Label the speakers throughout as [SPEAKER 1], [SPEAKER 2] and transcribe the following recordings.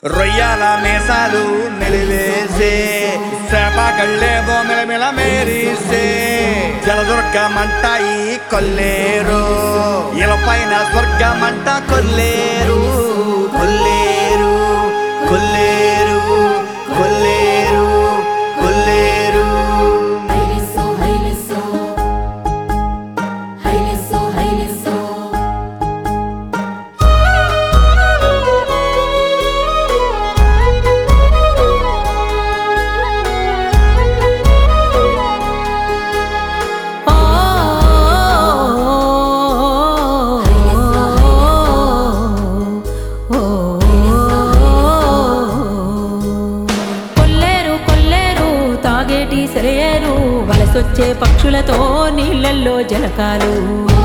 [SPEAKER 1] రొయ్యాల మేసాలు నిలివేసే చేప కళ్ళేదో మిలమిల మేరీసే జలదుర్గమంటాయి కొల్లేరు ఇలపైన స్వర్గమంట కొల్లేరు కొల్లేరు కొల్లేరు కొల్లేరు కొల్లేరు
[SPEAKER 2] హైలెస్సో హైలెస్సో హైలెస్సో హైలెస్సో
[SPEAKER 3] కొల్లేరు కొల్లేరు తాగేటి సెలయేరు వలసొచ్చే పక్షులతో నీళ్ళల్లో జలకాలు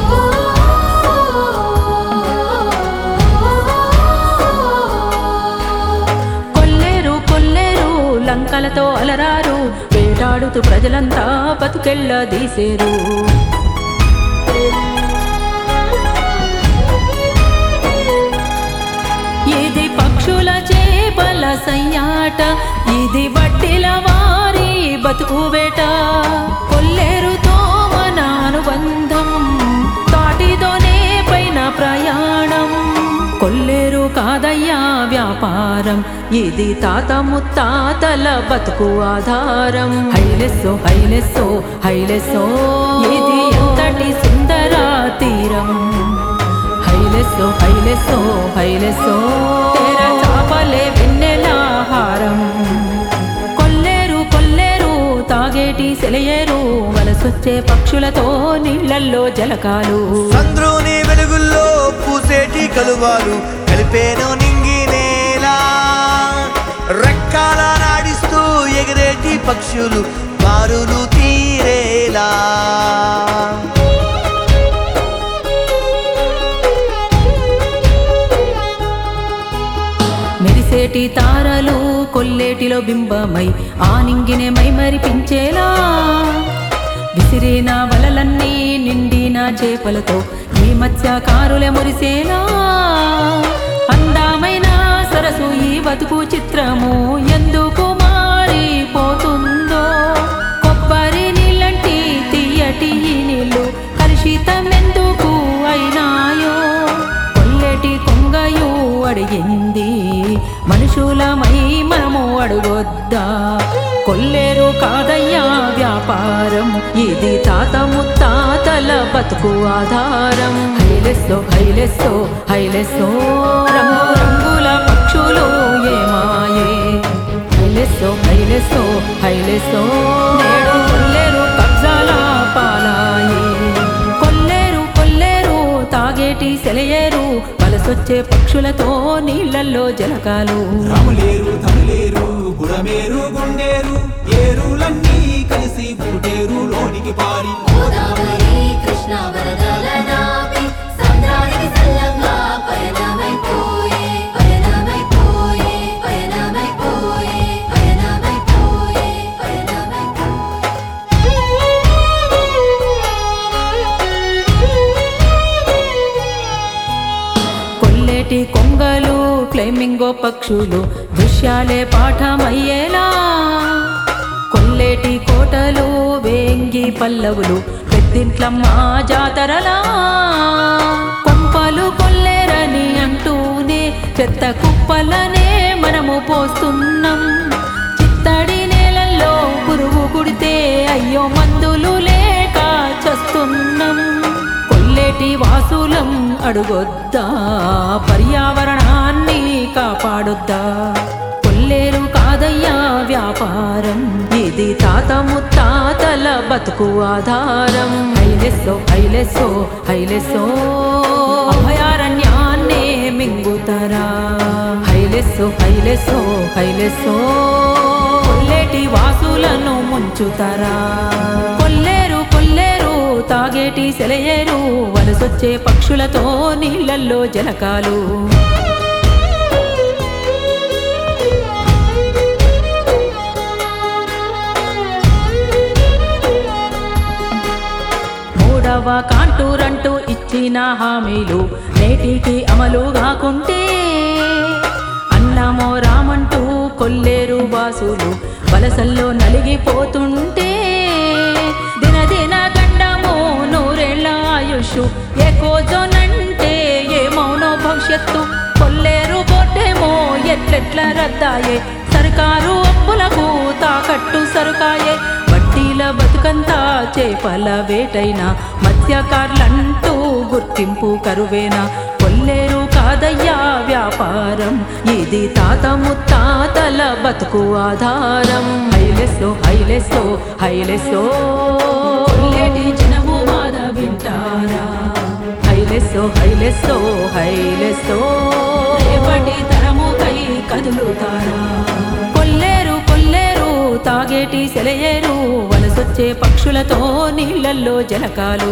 [SPEAKER 3] కొల్లేరు కొల్లేరు లంకలతో అలరారు వేటాడుతూ ప్రజలంతా బతుకెళ్ళ దీసేరు ఇది పక్షుల చేపల సయ్యాట ఇది వడ్డిల వారి బతుకు వేట కొల్లేరుతో మన అనుబంధం తాటితోనే పైన ప్రయాణం కొల్లేరు కాదయ్యా వ్యాపారం ఇది తాత ముత్తాతల బతుకు ఆధారం హైలెస్సో హైలెస్సో హైలెస్సో ఇది ఎంతటి సుందర తీరం హైలెస్సో హైలెస్సో హైలెస్సో తెర చాపలే వెన్నెలాహారం కొల్లేరు కొల్లేరు తాగేటి సెలయేరు వలసొచ్చే పక్షులతో నీళ్ళల్లో జలకాలు
[SPEAKER 1] చంద్రుని వెలుగుల్లో పూసేటి కలువాలు కలిపేను నింగి నేల రెక్కాల నాడిస్తూ ఎగిరేటి పక్షులు బారులు తీరేలా
[SPEAKER 3] మెరిసేటి తారలు కొల్లేటిలో బింబమై ఆ నింగినే మై మరిపించేలా విసిరిన వలలన్నీ నిండిన చేపలతో ఈ మత్స్యకారులే మురిసేలా అందమైన సరసు ఈ బతుకు చిత్రము ఎందుకు మారిపోతుందో కొబ్బరి నీళ్ళంటి తీయటి ఈ నీళ్ళు కలుషితం ఎందుకు అయినాయో కొల్లెటి కొంగయు అడిగింది మనుషులమై మనము అడుగొద్దా కొల్లేరు కాదయ్యా వ్యాపారం ఇది తాత ముత్తాతల బతుకు ఆధారం హైలెస్సో హైలెస్సో హైలెస్సో రంగు రంగుల పక్షులు ఏమాయే హైలెస్సో హైలెస్సో హైలెస్సో నేడు కొల్లేరు కబ్జాల పాలాయే కొల్లేరు కొల్లేరు తాగేటి సెలయేరు వలసొచ్చే పక్షులతో నీళ్ళల్లో జలకాలు
[SPEAKER 4] రాములేరు తమిళేరు బుడమేరు గుండేరు ఏరులన్నీ కలిసి పుటేరు లోనికి పారి
[SPEAKER 2] గోదావరి కృష్ణ వరదల నాపి సంద్రానికి సల్లంగా పయనమైపోయే పయనమైపోయే పయనమైపోయే పయనమైపోయే
[SPEAKER 3] కొల్లేటి కొంగలు ఫ్లేమింగో పక్షులు దృశ్యాలే పాఠమయ్యేలా కొల్లేటి కోటలు వేంగి పల్లవులు పెద్దింట్లమ్మ జాతరలా కొంపలు కొల్లేరని అంటూనే చెత్త కుప్పలనే మనము పోస్తున్నాం చిత్తడి నేలల్లో పురుగు కుడితే అయ్యో మందులు లేక చస్తున్నాం కొల్లేటి వాసులం అడుగొద్దా పర్యావరణాన్ని కాపాడొద్దా కొల్లేరు కాదయ్యా వ్యాపారం ఇది తాత ముత్తాతల బతుకు ఆధారం హైలెస్సో హైలెస్సో హైలెస్సో అభయారణ్యాన్నే మింగుతరా హైలెస్సో హైలెస్సో హైలెస్సో కొల్లేటి వాసులను ముంచుతరా కొల్లేరు కొల్లేరు తాగేటి సెలయేరు వలసొచ్చే పక్షులతో నీళ్ళల్లో జలకాలు మూడవ కాంటూరంటూ ఇచ్చిన హామీలు నేటికి అమలు కాకుంటే అన్నమో రా వాసులు వలసల్లో నలిగిపోతుంటే దినదిన గండము నూరేళ్ల ఆయుష్ ఏ కోజోనంటే ఏ మౌనో భవిష్యత్తు కొల్లేరు కోటేమో ఎట్లెట్ల రద్దాయే సర్కారు అప్పులకు తాకట్టు సరుకాయే వడ్డీల బతుకంతా చేపల వేటైనా మత్స్యకారులంటూ గుర్తింపు కరువేనా కొల్లేరు కాదయ్యా వ్యాపారం ఇది తాత ముత్తాతల బతుకు ఆధారం హైలెస్లో హైలెస్లో హైలెస్లో కొల్లేటి జనము బాధ వింటారా హైలెస్లో హైలెస్లో హైలెస్లో రేపటి తరము కై కదులుతారా కొల్లేరు కొల్లేరు తాగేటి సెలయేరు వలసొచ్చే పక్షులతో నీళ్ళల్లో జలకాలు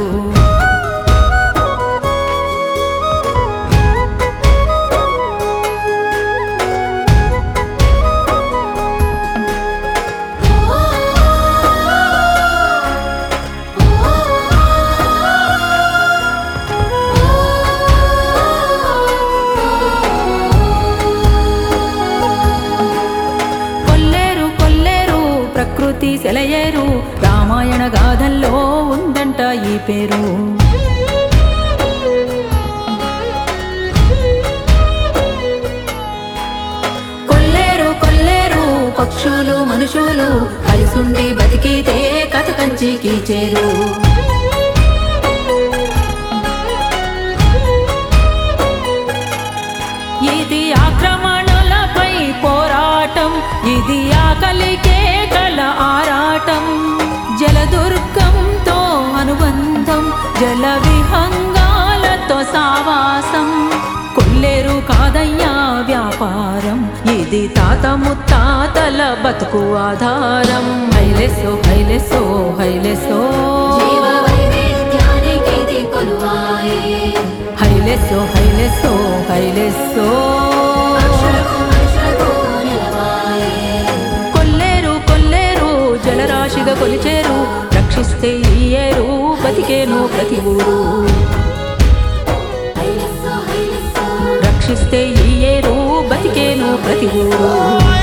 [SPEAKER 3] కొల్లేరు కొల్లేరు ప్రకృతి సెలయేరు రామాయణ గాథల్లో ఉందంట ఈ పేరు కొల్లేరు కొల్లేరు పక్షులు మనుషులు కలిసుండి బతికితే కథ కంచికి చేరు ఇది ఆక్రమణలపై పోరాటం ఇది ఆకలికే కల ఆరాటం జలదుర్గంతో అనుబంధం జల విహంగాలతో సావాసం కొల్లేరు కాదయ్యా వ్యాపారం ఇది తాత ముత్తాతల బతుకు ఆధారం హైలెస్సో హైలెస్సో హైలెస్సో
[SPEAKER 2] జీవ వైవిధ్యానికి ఇది కొలువాయే
[SPEAKER 3] హైలెస్సో హైలెస్సో హైలెస్సో
[SPEAKER 2] పక్షులకు మనుషులకు నిలవాయే
[SPEAKER 3] కొల్లేరు కొల్లేరు జలరాశిగా కొలిచేరు రక్షిస్తే ఈ ఏరు బతికేను ప్రతి ఊరు
[SPEAKER 2] హైలెస్సో హైలెస్సో
[SPEAKER 3] రక్షిస్తే ఈ ఏరు బతికేను ప్రతి ఊరు